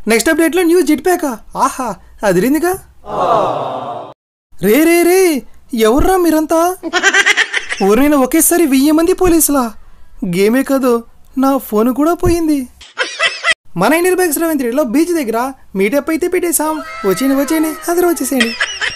Next అప్డేట్లో new jet pack ఆహా అదిరిందిగా రే రే రే ఎవర్రా మీరంతా ఊరైనా ఒకేసారి వెయ్యి మంది పోలీసులా గేమే కాదు నా ఫోన్ కూడా పోయింది మన ఇండియన్ బ్యాగ్స్ రవీంద్రిలో బీచ్ దగ్గర మీటప్ అయితే పెట్టేశాం వచ్చేయండి వచ్చేయండి అందరూ వచ్చేసేయండి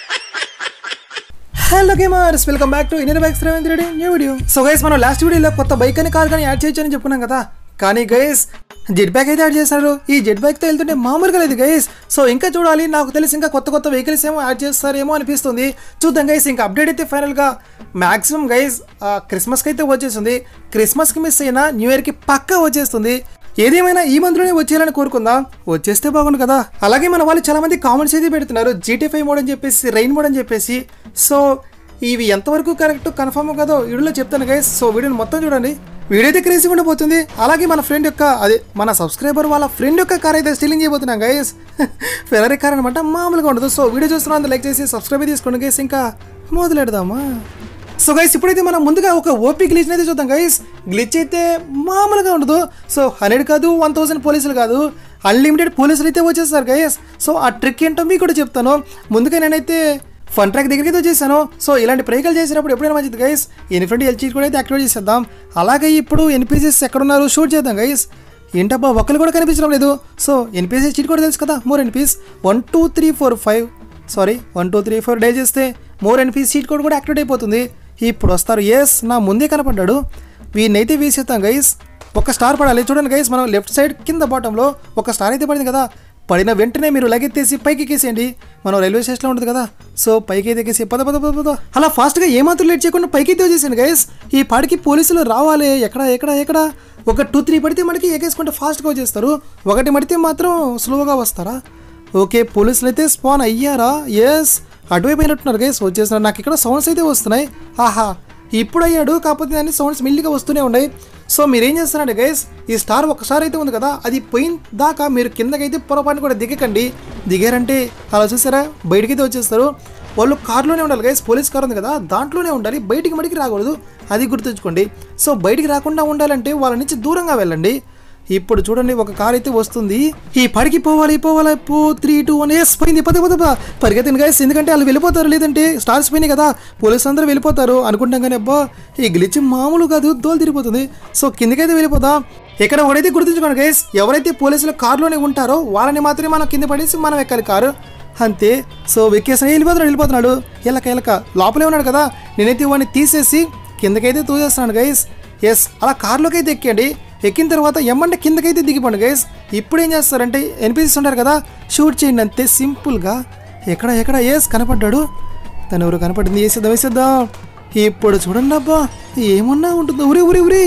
hello gamers welcome back to Indian bikes Ravindra Reddy new video so guys మనం లాస్ట్ వీడియోలో కొత్త బైక్ అని కార్ కానీ యాడ్ చేయొచ్చు అని చెప్పుకున్నాం కదా కానీ గైస్ జెట్ బ్యాక్ అయితే యాడ్ చేస్తారు ఈ జెట్ బ్యాక్తో వెళ్తుంటే మామూలుగా లేదు గైస్ సో ఇంకా చూడాలి నాకు తెలిసి ఇంకా కొత్త కొత్త వెహికల్స్ ఏమో యాడ్ చేస్తారేమో అనిపిస్తుంది చూద్దాం గైస్ ఇంకా అప్డేట్ అయితే ఫైనల్గా మాక్సిమం గైస్ క్రిస్మస్కి అయితే వచ్చేస్తుంది క్రిస్మస్కి మిస్ అయినా న్యూ ఇయర్కి పక్కా వచ్చేస్తుంది ఏదేమైనా ఈ మంత్లోనే వచ్చేయాలని కోరుకుందాం వచ్చేస్తే బాగుండు కదా అలాగే మన వాళ్ళు చాలా మంది కామెంట్స్ అయితే పెడుతున్నారు జీటీ ఫైవ్ మోడ్ అని చెప్పేసి రైన్ మోడ్ అని చెప్పేసి సో ఇవి ఎంతవరకు కరెక్ట్ కన్ఫర్మ్ కదో వీడియోలో చెప్తాను గైస్ సో వీడియోని మొత్తం చూడండి వీడియో అయితే క్రేజీ ఉండబోతుంది అలాగే మన ఫ్రెండ్ యొక్క అదే మన సబ్స్క్రైబర్ వాళ్ళ ఫ్రెండ్ యొక్క కార్ అయితే స్టీలింగ్ చేయబోతున్నాం గైస్ ఫెరరీ కార్ అనమాట మామూలుగా ఉండదు సో వీడియో చూస్తున్నా లైక్ చేసి సబ్స్క్రైబ్ తీసుకోండి గైస్ ఇంకా మొదలెడదామా సో గైస్ ఇప్పుడైతే మనం ముందుగా ఒక ఓపీ గ్లిచ్ అయితే చూద్దాం గైస్ గ్లిచ్ అయితే మామూలుగా ఉండదు సో హండ్రెడ్ కాదు వన్ థౌసండ్ పోలీసులు కాదు అన్లిమిటెడ్ పోలీసులు అయితే వచ్చేస్తారు గైస్ సో ఆ ట్రిక్ ఏంటో మీకు కూడా చెప్తాను ముందుగా నేనైతే ఫన్ ట్రాక్ దగ్గరికి అయితే వచ్చేసాను సో ఇలాంటి ప్రయోగాలు చేసినప్పుడు ఎప్పుడైనా మంచిది గైస్ ఎనిఫ్రెండ్ ఎల్చీ కూడా అయితే యాక్టివేట్ చేసేద్దాం అలాగే ఇప్పుడు ఎన్పిసిఎస్ ఎక్కడున్నారు షూట్ చేద్దాం గైస్ ఏంటబ్బా ఒక్కరు కూడా కనిపించడం లేదు సో ఎన్పిసిఎస్ చీట్ కూడా తెలుసు కదా more NPs one two three four five sorry one two three four dial చేస్తే మోర్ ఎన్పీ సీట్ కోడ్ కూడా యాక్టివేట్ అయిపోతుంది ఇప్పుడు వస్తారు ఎస్ నా ముందే కనపడ్డాడు వీడినైతే వేసేస్తాం గైస్ ఒక స్టార్ పడాలి చూడండి గైస్ మనం లెఫ్ట్ సైడ్ కింద బాటంలో ఒక స్టార్ అయితే పడింది కదా పడిన వెంటనే మీరు లగెత్తేసి పైకి ఎక్కేసేయండి మనం రైల్వే స్టేషన్లో ఉంటుంది కదా సో పైకి అయితే ఎక్కేసి పద పద పద పద అలా ఫాస్ట్గా ఏమాత్రం లేట్ చేయకుండా పైకి అయితే వచ్చేసాను గైస్ ఈ పాడికి పోలీసులు రావాలి ఎక్కడ ఎక్కడ ఎక్కడ ఒక టూ త్రీ పడితే మనకి ఎగేసుకుంటే ఫాస్ట్గా వచ్చేస్తారు ఒకటి పడితే మాత్రం స్లోగా వస్తారా ఓకే పోలీసులు అయితే స్పాన్ అయ్యారా ఎస్ అటువైపు అయినట్టున్నారు గైస్ వచ్చేస్తున్నారు నాకు ఇక్కడ సౌండ్స్ అయితే వస్తున్నాయి ఆహా ఇప్పుడు అయ్యాడు కాకపోతే దాన్ని సౌండ్స్ మెల్లిగా వస్తూనే ఉన్నాయి సో మీరు ఏం చేస్తారంటే గైస్ ఈ స్టార్ ఒకసారి అయితే ఉంది కదా అది పోయిన దాకా మీరు కిందకైతే పొరపాటు కూడా దిగకండి దిగారంటే అలా చూసారా బయటికైతే వచ్చేస్తారు వాళ్ళు కార్లోనే ఉండాలి గైస్ పోలీస్ కార్ ఉంది కదా దాంట్లోనే ఉండాలి బయటికి మడికి రాకూడదు అది గుర్తుంచుకోండి సో బయటికి రాకుండా ఉండాలంటే వాళ్ళ నుంచి దూరంగా వెళ్ళండి ఇప్పుడు చూడండి ఒక కార్ అయితే వస్తుంది ఈ పడికి పోవాలి పోవాలి పో త్రీ టూ వన్ ఎస్ పోయింది పద పద పద పరిగెత్తిన గైస్ ఎందుకంటే వాళ్ళు వెళ్ళిపోతారు లేదంటే స్టార్స్ పోయినాయి కదా పోలీసు అందరూ వెళ్ళిపోతారు అనుకుంటాం కానీ అబ్బా ఈ గ్లిచ్ మామూలు కాదు దోలు తిరిగిపోతుంది సో కిందకైతే వెళ్ళిపోదాం ఇక్కడ ఒకడైతే గుర్తుంచుకోండి గైస్ ఎవరైతే పోలీసులు కారులోనే ఉంటారో వాళ్ళని మాత్రమే మనం కింద పడేసి మనం ఎక్కాలి కారు అంతే సో వెక్కేసిన వెళ్ళిపోతున్నాడు వెళ్ళిపోతున్నాడు ఎలక ఎలక లోపలే ఉన్నాడు కదా నేనైతే వాడిని తీసేసి కిందకైతే తోసేస్తున్నాను గైస్ ఎస్ అలా కార్లోకి అయితే ఎక్కండి ఎక్కిన తర్వాత ఎమ్మంటే కిందకైతే దిగిపోండి గైస్ ఇప్పుడు ఏం చేస్తారంటే ఎన్పిసిస్ ఉంటారు కదా షూట్ చేయండి అంతే సింపుల్గా ఎక్కడ ఎక్కడ ఎస్ కనపడ్డాడు తను ఎవరు కనపడింది వేసేద్దాం వేసేద్దాం ఇప్పుడు చూడండి అబ్బా ఏమన్నా ఉంటుందో ఉరి ఉరి ఉరి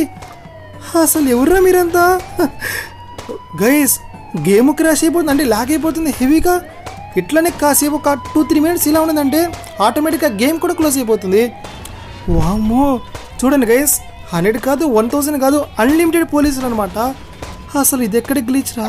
అసలు ఎవర్రా మీరంతా గైస్ గేమ్ క్రాష్ అయిపోతుంది అంటే లాగ్ అయిపోతుంది హెవీగా ఇట్లనే కాసేపు ఒక టూ త్రీ మినిట్స్ ఇలా ఉన్నదంటే ఆటోమేటిక్గా గేమ్ కూడా క్లోజ్ అయిపోతుంది వామ్మో చూడండి గైస్ హండ్రెడ్ కాదు వన్ థౌసండ్ కాదు అన్లిమిటెడ్ పోలీసులు అనమాట అసలు ఇది ఎక్కడ గ్లీచ్ రా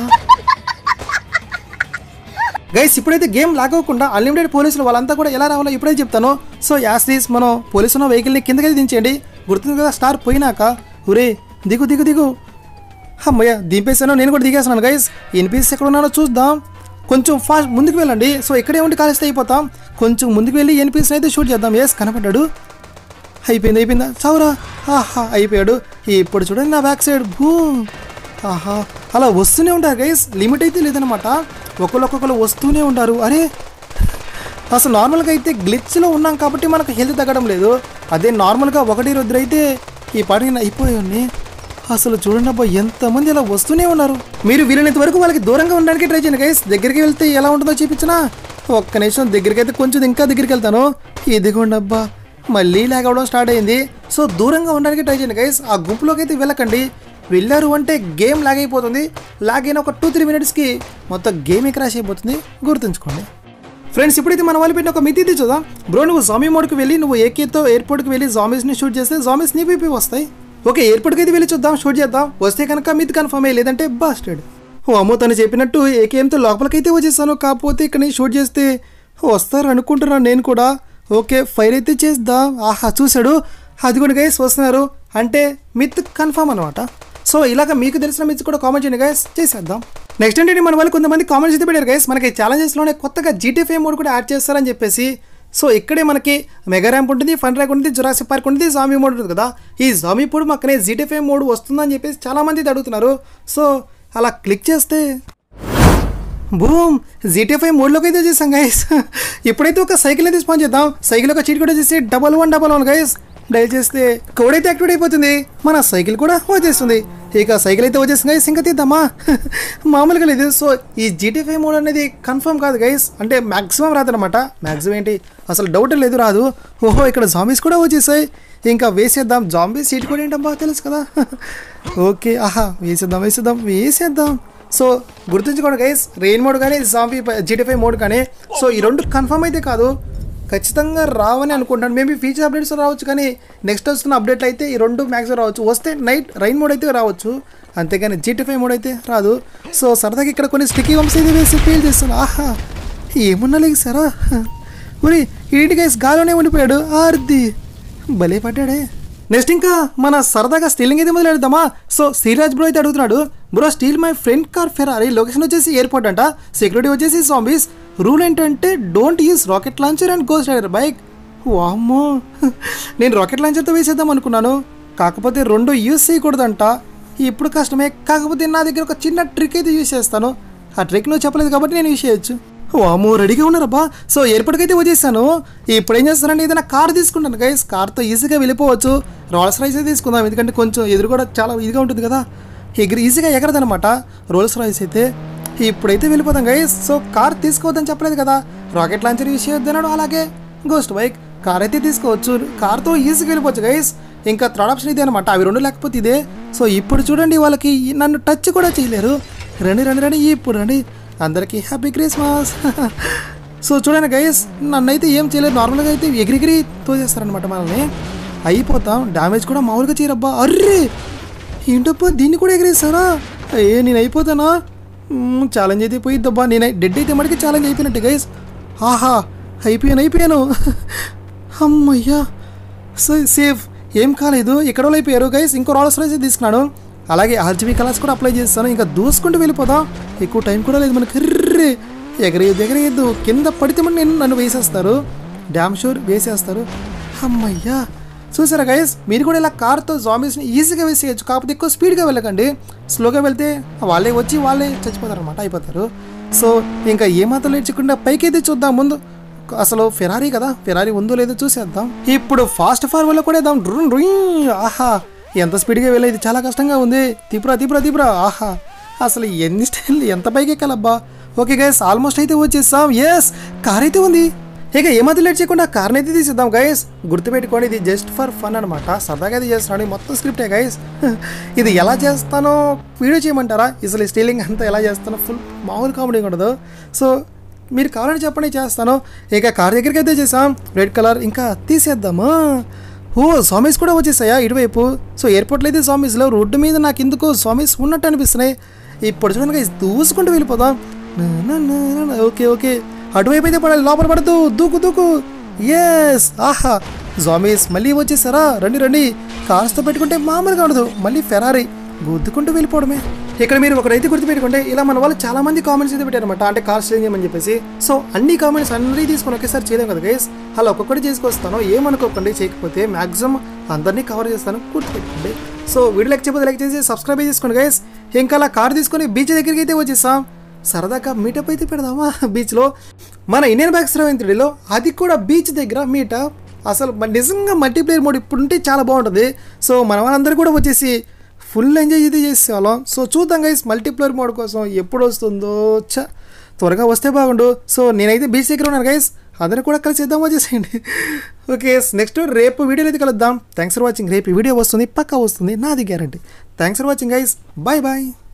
గైస్ ఇప్పుడైతే గేమ్ లాగ్ అవ్వకుండా అన్లిమిటెడ్ పోలీసులు వాళ్ళంతా కూడా ఎలా రావాలో ఇప్పుడే చెప్తాను సో యాస్ దీస్ మనం పోలీసు ఉన్న వెహికల్ని కిందకి దించేయండి గుర్తుంది కదా స్టార్ పోయినాక ఒరే దిగు దిగు దిగు అమ్మయ్య దింపేసాను నేను కూడా దిగేస్తున్నాను గైస్ ఎన్పిఎస్ ఎక్కడ ఉన్నానో చూద్దాం కొంచెం ఫాస్ట్ ముందుకు వెళ్ళండి సో ఇక్కడే ఉండి కాలేస్తే అయిపోతాం కొంచెం ముందుకు వెళ్ళి ఎన్పిఎస్ అయితే షూట్ చేద్దాం ఎస్ కనపడ్డాడు అయిపోయింది అయిపోయిందా చౌరా ఆహా అయిపోయాడు ఇప్పుడు చూడండి నా బ్యాక్ సైడ్ భూ ఆహా అలా వస్తూనే ఉంటారు గైస్ లిమిట్ అయితే లేదనమాట ఒకళ్ళొక్కొక్కరు వస్తూనే ఉంటారు అరే అసలు నార్మల్గా అయితే గ్లిచ్లో ఉన్నాం కాబట్టి మనకు హెల్త్ తగ్గడం లేదు అదే నార్మల్గా ఒకటి రొద్దు అయితే ఈ పాటికి అయిపోయాన్ని అసలు చూడండి అబ్బా ఎంతమంది ఇలా వస్తూనే ఉన్నారు మీరు వీలైనంత వరకు వాళ్ళకి దూరంగా ఉండడానికి ట్రై చేయండి గైస్ దగ్గరికి వెళ్తే ఎలా ఉంటుందో చూపించినా ఒక్క నిమిషం దగ్గరికి అయితే కొంచెం ఇంకా దగ్గరికి వెళ్తాను ఇదిగోండి అబ్బా మళ్ళీ లాగ్ అవడం స్టార్ట్ అయింది సో దూరంగా ఉండడానికి ట్రై చేయండి గైస్ ఆ గుంపులోకి అయితే వెళ్ళకండి వెళ్ళారు అంటే గేమ్ లాగ్ అయిపోతుంది లాగ్ అయిన ఒక టూ త్రీ మినిట్స్కి మొత్తం గేమే క్రాష్ అయిపోతుంది గుర్తుంచుకోండి ఫ్రెండ్స్ ఇప్పుడైతే మన వాళ్ళు పెట్టిన ఒక మితి ఇది చూద్దాం బ్రో నువ్వు జామీ మోడ్కి వెళ్ళి నువ్వు ఏకేతో ఎయిర్పోర్ట్కి వెళ్ళి జామీస్ని షూట్ చేస్తే జామీస్ నీ పైపై వస్తాయి ఓకే ఎయిర్పోర్ట్కి అయితే వెళ్ళి చూద్దాం షూట్ చేద్దాం వస్తే కనుక మితి కన్ఫర్మ్ అయ్యి లేదంటే బాస్టెడ్ ఓ అమ్మో తను చెప్పినట్టు ఏకేఎంతో లోపలికైతే వచ్చేసాను కాకపోతే ఇక్కడ నేను షూట్ చేస్తే వస్తారు అనుకుంటున్నాను నేను కూడా ఓకే ఫైర్ అయితే చేద్దాం ఆహా చూశాడు అది కూడా గైస్ వస్తున్నారు అంటే మిత్ కన్ఫర్మ్ అనమాట సో ఇలాగ మీకు తెలిసిన మిత్ కూడా కామెంట్ చేయండి గైస్ చేసేద్దాం నెక్స్ట్ ఏంటంటే మన వాళ్ళు కొంతమంది కామెంట్స్ అయితే పెట్టారు గైస్ మనకి ఛాలెంజెస్లోనే కొత్తగా జీటీఎఫ్ఐ మోడ్ కూడా యాడ్ చేస్తారని చెప్పేసి సో ఇక్కడే మనకి మెగా ర్యాంప్ ఉంటుంది ఫన్ ర్యాంక్ ఉంటుంది జురాసిక్ పార్క్ ఉంటుంది జామీ మోడ్ ఉంటుంది కదా ఈ జామీ మోడ్ మాకనే జీటీఎఫ్ఐ మోడ్ వస్తుందని చెప్పేసి చాలామంది అయితే అడుగుతున్నారు సో అలా క్లిక్ చేస్తే బూమ్ జీటీఎఫ్ఐ మోడ్లోకి అయితే వచ్చేసాం గైస్ ఇప్పుడైతే ఒక సైకిల్ అయితే స్పాన్ చేద్దాం సైకిల్ ఒక చీట్ కూడా చేసి double one double one guys dial చేస్తే కోడ్ అయితే యాక్టివేట్ అయిపోతుంది మన సైకిల్ కూడా వచ్చేస్తుంది ఇక సైకిల్ అయితే వచ్చేసింది గైస్ ఇంకా తీద్దామా మామూలుగా లేదు సో ఈ జీటీఎఫ్ఐ మోడ్ అనేది కన్ఫర్మ్ కాదు గైస్ అంటే మ్యాక్సిమం రాదనమాట మ్యాక్సిమం ఏంటి అసలు డౌట్ లేదు రాదు ఓహో ఇక్కడ జాంబీస్ కూడా వచ్చేసాయి ఇంకా వేసేద్దాం జాంబీ సీట్ కూడా ఏంటబ్బా తెలుసు కదా ఓకే ఆహా వేసేద్దాం వేసేద్దాం వేసేద్దాం సో గుర్తుంచుకోండి గైస్ రెయిన్ మోడ్ కానీ జాంబీ జీటీఫై మోడ్ కానీ సో ఈ రెండు కన్ఫర్మ్ అయితే కాదు ఖచ్చితంగా రావని అనుకుంటాను మేబీ ఫీచర్ అప్డేట్స్ రావచ్చు కానీ నెక్స్ట్ వస్తున్న అప్డేట్లు అయితే ఈ రెండు మ్యాక్సిమం రావచ్చు వస్తే నైట్ రైన్ మోడ్ అయితే రావచ్చు అంతేగాని జీటీఫై మోడ్ అయితే రాదు సో సరదాగా ఇక్కడ కొన్ని స్టిక్కీ వంశీ అయితే వేసి ఫీల్ చేస్తాను ఆహా ఏమున్నా లేదు సారా మరి ఏంటి గైస్ గాలోనే ఉండిపోయాడు ఆర్ది భలే పడ్డాడే నెక్స్ట్ ఇంకా మన సరదాగా స్టీలింగ్ అయితే మొదలెడదామా సో శ్రీరాజ్ బ్రో అయితే అడుగుతున్నాడు bro steal my friend car Ferrari location వచ్చేసి ఎయిర్పోర్ట్ అంట సెక్యూరిటీ వచ్చేసి సాంబీస్ రూల్ ఏంటంటే don't use rocket launcher and ghost rider bike వామ్మో నేను రాకెట్ లాంచర్తో వేసేద్దాం అనుకున్నాను కాకపోతే రెండు యూస్ చేయకూడదంట ఇప్పుడు కష్టమే కాకపోతే నా దగ్గర ఒక చిన్న ట్రిక్ అయితే యూస్ చేస్తాను ఆ ట్రిక్ నువ్వు చెప్పలేదు కాబట్టి నేను యూస్ చేయొచ్చు వామో రెడీగా ఉన్నారబ్బా సో ఎయిర్పోర్ట్కి అయితే వచ్చేసాను ఇప్పుడు ఏం చేస్తానంటే ఏదైనా కార్ తీసుకుంటాను గైస్ కార్తో ఈజీగా వెళ్ళిపోవచ్చు రోల్స్ రైస్ అయితే తీసుకుందాం ఎందుకంటే కొంచెం ఎదురు కూడా చాలా ఇదిగా ఉంటుంది కదా ఎగిరి ఈజీగా ఎగరదనమాట రోల్స్ రాయిస్ అయితే ఇప్పుడైతే వెళ్ళిపోతాం గైస్ సో కార్ తీసుకోవద్దని చెప్పలేదు కదా రాకెట్ లాంచర్ యూస్ చేయొద్దన్నాడు అలాగే గోస్ట్ బైక్ కార్ అయితే తీసుకోవచ్చు కార్తో ఈజీగా వెళ్ళిపోవచ్చు గైస్ ఇంకా థర్డ్ ఆప్షన్ ఇదే అనమాట అవి రెండు లేకపోతే ఇదే సో ఇప్పుడు చూడండి వాళ్ళకి నన్ను టచ్ కూడా చేయలేరు రండి రండి రండి ఇప్పుడు రండి అందరికీ హ్యాపీ క్రిస్మస్ సో చూడండి గైస్ నన్నైతే ఏం చేయలేదు నార్మల్గా అయితే ఎగిరిగిరి తోసేస్తారనమాట మనల్ని అయిపోతాం డ్యామేజ్ కూడా మామూలుగా చేయరబ్బా అర్రే ఏంటబ్బా దీన్ని కూడా ఎగిరేస్తారా ఏ నేను అయిపోతానా ఛాలెంజ్ అయితే పోయిద్దబ్బా నేను డెడ్ అయితే మటుకు ఛాలెంజ్ అయిపోయినట్టు గైస్ ఆహా అయిపోయాను అయిపోయాను అమ్మయ్యా సో సేఫ్ ఏం కాలేదు ఎక్కడ వాళ్ళు అయిపోయారు గైస్ ఇంకో రోల్స్ రైస్ తీసుకున్నాను అలాగే ఆర్జీబీ కలర్స్ కూడా అప్లై చేస్తాను ఇంకా దూసుకుంటూ వెళ్ళిపోదాం ఎక్కువ టైం కూడా లేదు మనకి ర్రే ఎగరేయద్దు ఎగరేయద్దు కింద పడితే మన నేను నన్ను వేసేస్తారు డ్యామ్ షూర్ వేసేస్తారు అమ్మయ్యా చూసారా గైస్ మీరు కూడా ఇలా కార్తో జాంబీస్ని ఈజీగా వేసేయచ్చు కాకపోతే ఎక్కువ స్పీడ్గా వెళ్ళకండి స్లోగా వెళ్తే వాళ్ళే వచ్చి వాళ్ళే చచ్చిపోతారు అనమాట అయిపోతారు సో ఇంకా ఏమాత్రం లేచకుండా పైకి అయితే చూద్దాం ముందు అసలు ఫెరారీ కదా ఫెరారీ ఉందో లేదో చూసేద్దాం ఇప్పుడు ఫాస్ట్ ఫార్వర్డ్లో కూడా వేద్దాం డ్రున్ డ్రుయ్ ఆహా ఎంత స్పీడ్గా వెళ్ళేది చాలా కష్టంగా ఉంది తిపురా తిపురా తిపురా ఆహా అసలు ఎన్ని స్టైల్ ఎంత పైకి ఎక్కాలబ్బా ఓకే గైస్ ఆల్మోస్ట్ అయితే వచ్చేసాం ఎస్ కార్ అయితే ఉంది ఇక ఏమాత్రం లేట్ చేయకుండా కార్ని అయితే తీసిద్దాం గైస్ గుర్తుపెట్టుకోండి ఇది జస్ట్ ఫర్ ఫన్ అనమాట సరదాగా అయితే చేస్తున్నాడు మొత్తం స్క్రిప్టే గైస్ ఇది ఎలా చేస్తానో వీడియో చేయమంటారా అసలు స్టీలింగ్ అంతా ఎలా చేస్తానో ఫుల్ మామూలు కామెడీ ఉండదు సో మీరు కావాలని చెప్పండి చేస్తాను ఇక కార్ దగ్గరికి అయితే చేసాం రెడ్ కలర్ ఇంకా తీసేద్దామా ఓ స్వామీస్ కూడా వచ్చేసాయా ఇటువైపు సో ఎయిర్పోర్ట్లో అయితే స్వామీస్లో రోడ్డు మీద నాకు ఎందుకో స్వామీస్ ఉన్నట్టు అనిపిస్తున్నాయి ఇప్పుడు చూడండి guys, దూసుకుంటూ వెళ్ళిపోదాం నా, నా, నా, నా, నా. ఓకే ఓకే అటువైపు అయితే పడాలి లోపల పడదు దూకు దూకు ఎస్ ఆహా జామీస్ మళ్ళీ వచ్చేసారా రండి రండి కార్స్తో పెట్టుకుంటే మామూలుగా ఉండదు మళ్ళీ ఫెరారీ గుద్దుకుంటూ వెళ్ళిపోవడమే ఇక్కడ మీరు ఒకరైతే గుర్తుపెట్టుకుంటే ఇలా మన వాళ్ళు చాలా మంది కామెంట్స్ అయితే పెట్టారన్నమాట అంటే కార్స్ చేంజ్ చేయమని చెప్పేసి సో అన్ని కామెంట్స్ అన్ని తీసుకొని ఒకేసారి చేయలేం కదా గైస్ అలా ఒక్కొక్కటి చేసుకొస్తాను ఏమనుకోకండి చేయకపోతే మాక్సిమం అందరినీ కవర్ చేస్తాను గుర్తుపెట్టుకోండి సో వీడియో లెక్ చెప్పదు లైక్ చేసి సబ్స్క్రైబ్ చేసుకోండి గైస్ ఇంకా అలా కార్ తీసుకొని బీచ్ దగ్గరికి అయితే వచ్చేసాం సరదాగా మీటప్ అయితే పెడదామా బీచ్లో మన ఇండియన్ బ్యాక్స్ రవీంద్రుడిలో అది కూడా బీచ్ దగ్గర మీటప్ అసలు మ- నిజంగా మల్టీప్లేయర్ మోడ్ ఇప్పుడు ఉంటే చాలా బాగుంటుంది సో మన వాళ్ళందరూ కూడా వచ్చేసి ఫుల్ ఎంజాయ్ అయితే చేసేవాళ్ళం సో చూద్దాం గైస్ మల్టీప్లేయర్ మోడ్ కోసం ఎప్పుడు వస్తుందో చ త్వరగా వస్తే బాగుండు సో నేనైతే బీచ్ దగ్గర ఉన్నాను గైస్ అందరూ కూడా కలిసి చేద్దాం వచ్చేసేయండి ఓకే నెక్స్ట్ రేపు వీడియోలో అయితే కలుద్దాం థ్యాంక్స్ ఫర్ వాచింగ్ రేపు ఈ వీడియో వస్తుంది పక్కా వస్తుంది నాది guarantee thanks for watching guys bye bye